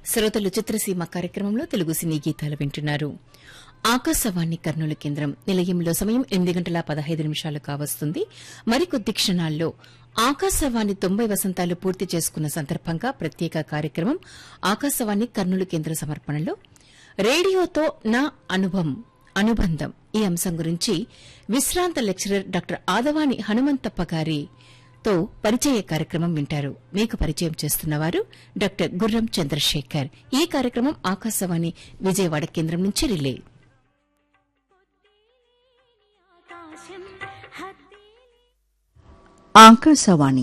శ్రోతలు చిత్రసీమ కార్యక్రమంలో తెలుగు సినీ గీతాలు వింటున్నారు ఆకాశవాణి కర్నూలు కేంద్రం నిలయంలో సమయం ఎనిమిది గంటల పదహైదు నిమిషాలు కావస్తుంది మరికొద్ది క్షణాల్లో ఆకాశవాణి తొంభై వసంతాలు పూర్తి చేసుకున్న సందర్భంగా ప్రత్యేక కార్యక్రమం ఆకాశవాణి కర్నూలు కేంద్ర సమర్పణలో రేడియోతో నా అనుభవం అనుబంధం ఈ అంశం గురించి విశ్రాంత లెక్చరర్ డాక్టర్ ఆదవాని హనుమంతప్ప గారి తో పరిచయ కార్యక్రమం వింటారు మీకు పరిచయం చేస్తున్నవారు డాక్టర్ గుర్రం చంద్రశేఖర్ ఈ కార్యక్రమం ఆకాశవాణి విజయవాడ కేంద్రం నుంచి రిలే ఆకాశవాణి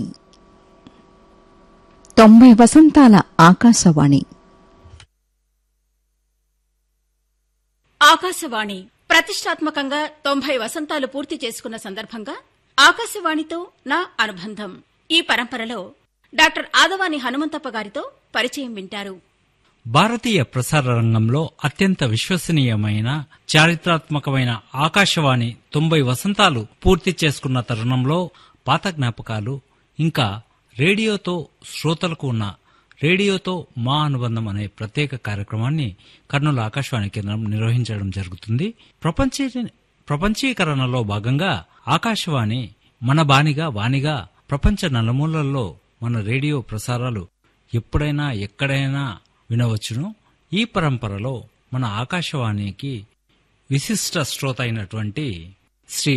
తొంభై వసంతాల ఆకాశవాణి ఆకాశవాణి ప్రతిష్టాత్మకంగా తొంభై వసంతాలు పూర్తి చేసుకున్న సందర్భంగా ఆకాశవాణితో నా అనుబంధం ఈ పరంపరలో డాక్టర్ ఆదవాని హనుమంతప్ప గారితో పరిచయం వింటారు భారతీయ ప్రసార రంగంలో అత్యంత విశ్వసనీయమైన చారిత్రాత్మకమైన ఆకాశవాణి తొంభై వసంతాలు పూర్తి చేసుకున్న తరుణంలో పాత జ్ఞాపకాలు ఇంకా రేడియోతో శ్రోతలకు ఉన్న రేడియోతో మా అనుబంధం అనే ప్రత్యేక కార్యక్రమాన్ని కర్నూలు ఆకాశవాణి కేంద్రం నిర్వహించడం జరుగుతుంది ప్రపంచీ ప్రపంచీకరణలో భాగంగా ఆకాశవాణి మన బానిగా వాణిగా ప్రపంచ నలుమూలల్లో మన రేడియో ప్రసారాలు ఎప్పుడైనా ఎక్కడైనా వినవచ్చును ఈ పరంపరలో మన ఆకాశవాణికి విశిష్ట శ్రోత అయినటువంటి శ్రీ